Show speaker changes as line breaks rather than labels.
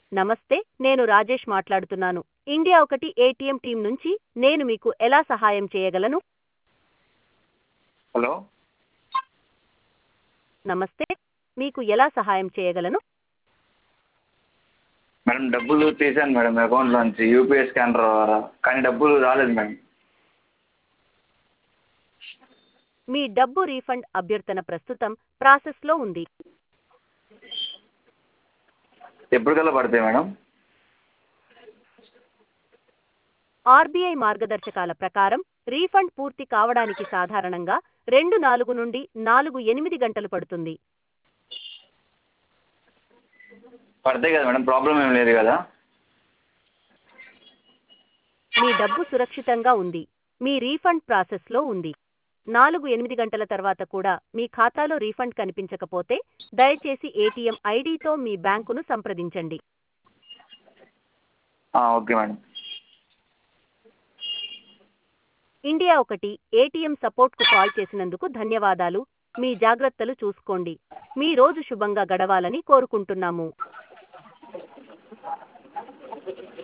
నమస్తే నేను రాజేష్ మాట్లాడుతున్నాను ఇండియా ఒకటి ఏటీఎం టీం నుంచి నేను మీకు ఎలా సహాయం చేయగలను
హలో
నమస్తే మీకు ఎలా సహాయం చేయగలను
మేడం డబ్బులు తీసాను మేడం అకౌంట్లోంచి యూపీఐ స్కానర్ ద్వారా కానీ డబ్బులు రాలేదు మేడం
మీ డబ్బు రీఫండ్ అభ్యర్థన ప్రస్తుతం ప్రాసెస్లో ఉంది
ఎప్పటికల్లా పడతాయి మేడం
ఆర్బీఐ మార్గదర్శకాల ప్రకారం రీఫండ్ పూర్తి కావడానికి సాధారణంగా రెండు నాలుగు నుండి నాలుగు ఎనిమిది గంటలు పడుతుంది
పడతాయి కదా మేడం ప్రాబ్లం ఏం లేదు కదా
మీ డబ్బు సురక్షితంగా ఉంది మీ రీఫండ్ ప్రాసెస్లో ఉంది నాలుగు ఎనిమిది గంటల తర్వాత కూడా మీ ఖాతాలో రీఫండ్ కనిపించకపోతే దయచేసి ఏటీఎం ఐడితో మీ బ్యాంకును సంప్రదించండి
ఆ, ఓకే మేడం
ఇండియా ఒకటి ఏటీఎం సపోర్ట్కు కాల్ చేసినందుకు ధన్యవాదాలు మీ జాగ్రత్తలు చూసుకోండి మీ రోజు శుభంగా గడవాలని కోరుకుంటున్నాము